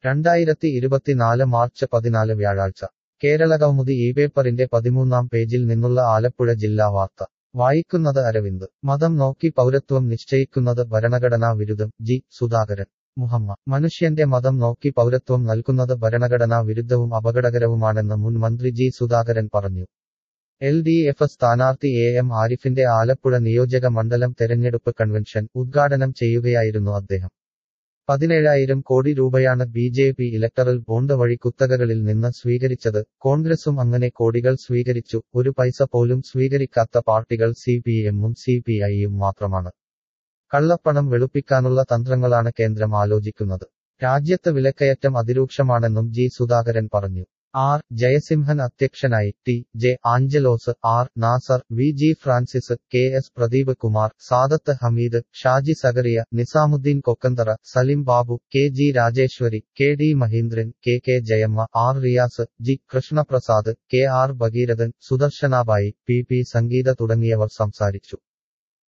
രണ്ടായിരത്തി ഇരുപത്തിനാല് മാർച്ച് പതിനാല് വ്യാഴാഴ്ച കേരളകൗമുദി ഈ പേപ്പറിന്റെ പതിമൂന്നാം പേജിൽ നിന്നുള്ള ആലപ്പുഴ ജില്ലാ വാർത്ത വായിക്കുന്നത് അരവിന്ദ് മതം നോക്കി പൗരത്വം നിശ്ചയിക്കുന്നത് ഭരണഘടനാ വിരുദ്ധം ജി സുധാകരൻ മുഹമ്മ മനുഷ്യന്റെ മതം നോക്കി പൗരത്വം നൽകുന്നത് ഭരണഘടനാ വിരുദ്ധവും അപകടകരവുമാണെന്ന് മുൻ മന്ത്രി ജി സുധാകരൻ പറഞ്ഞു എൽ ഡി എഫ് സ്ഥാനാർത്ഥി എ എം ആരിഫിന്റെ ആലപ്പുഴ നിയോജക മണ്ഡലം തെരഞ്ഞെടുപ്പ് കൺവെൻഷൻ ഉദ്ഘാടനം ചെയ്യുകയായിരുന്നു അദ്ദേഹം പതിനേഴായിരം കോടി രൂപയാണ് B J P electoral bond വഴി കുത്തകകളിൽ നിന്ന് സ്വീകരിച്ചത് കോൺഗ്രസും അങ്ങനെ കോടികൾ സ്വീകരിച്ചു ഒരു പൈസ പോലും സ്വീകരിക്കാത്ത പാർട്ടികൾ സി പി എമ്മും സി പി ഐയും മാത്രമാണ് കള്ളപ്പണം വെളുപ്പിക്കാനുള്ള തന്ത്രങ്ങളാണ് കേന്ദ്രം ആലോചിക്കുന്നത് രാജ്യത്ത് വിലക്കയറ്റം അതിരൂക്ഷമാണെന്നും ജി സുധാകരൻ പറഞ്ഞു ആർ ജയസിംഹൻ അധ്യക്ഷനായി T J Angelos R Nazar V G Francis K S Pradeep Kumar Sadath Hameed Shaji Zakaria Nizamuddin Kokkanthara Salim Babu K G Rajeswari K D Mahindran K K Jayamma R Riyas G Krishnaprasad K R Bhageerathan Sudarshanabai P P Sangeetha തുടങ്ങിയവർ സംസാരിച്ചു